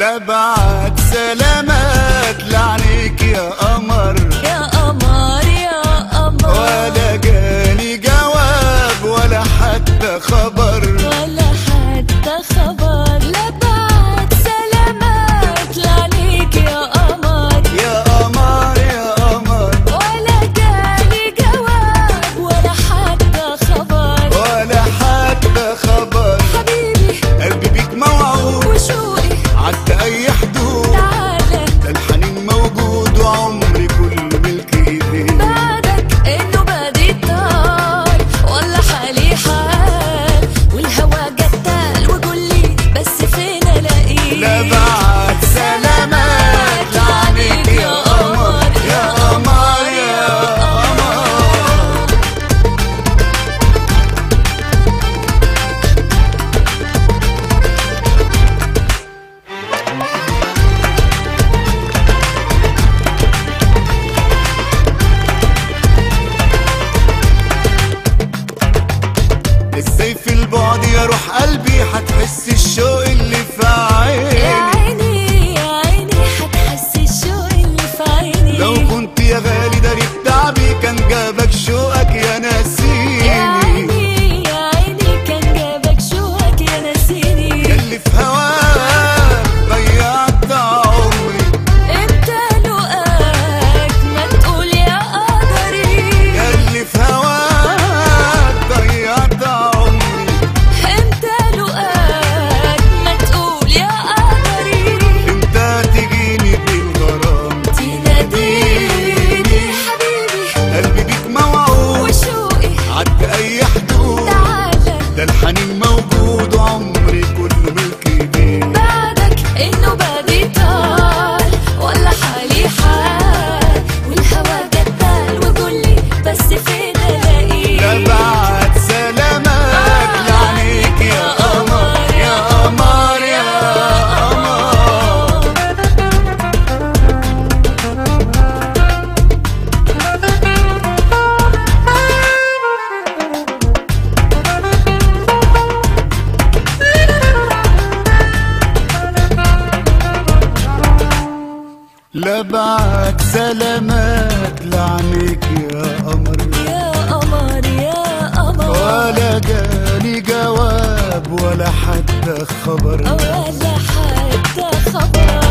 لا بعد سلامات لعنيك يا قمر يا قمر يا قمر ولا جاني جواب ولا حتى خبر ولا حتى خبر لا بعد سلامات لعنيك يا قمر يا قمر يا قمر ولا جالي جواب ولا حتى خبر ولا حتى خبر حبيبي قلبي بيك موعود وشوقي عدى اي حدود تعالى ده الحنين موجود وعمري كله ملك ايديك بعدك انه بادي طال ولا حالي حال والهوى جدال وقولي بس فين الاقيه لا بعد سلامات لعنيك يا قمر يا قمر يا قمر ازاي في البعد يا روح قلبي هتحس الشوق اللي في يا عيني عيني يا عيني هتحس الشوق اللي في عيني لو كنت يا غالي داري تعبي كان جابك شوقك يا يا ناسيني عيني يا عيني كان جابك شوقك يا ناسيني ياللي في هواك ضيعت عمري امتى لقاك ما تقول يا قدري ياللي في هواك ضيعت عمري امتى لقاك ما تقول يا قدري انت تجيني بالغرام تناديني حبيبي قلبي بيك موعود وشوقي عدى اي حدود تعالى ده الحنين موجود وعمري كله ملك ايديك بعدك انه بادي طال ولا حالي حال والهوى جدال وقولي بس فين الاقيه لا بعد سلامات لعنيك يا قمر يا قمر يا قمر لا بعد سلامات لعنيك يا قمر يا قمر يا قمر ولا جاني جواب ولا حتى خبر ولا حتى خبر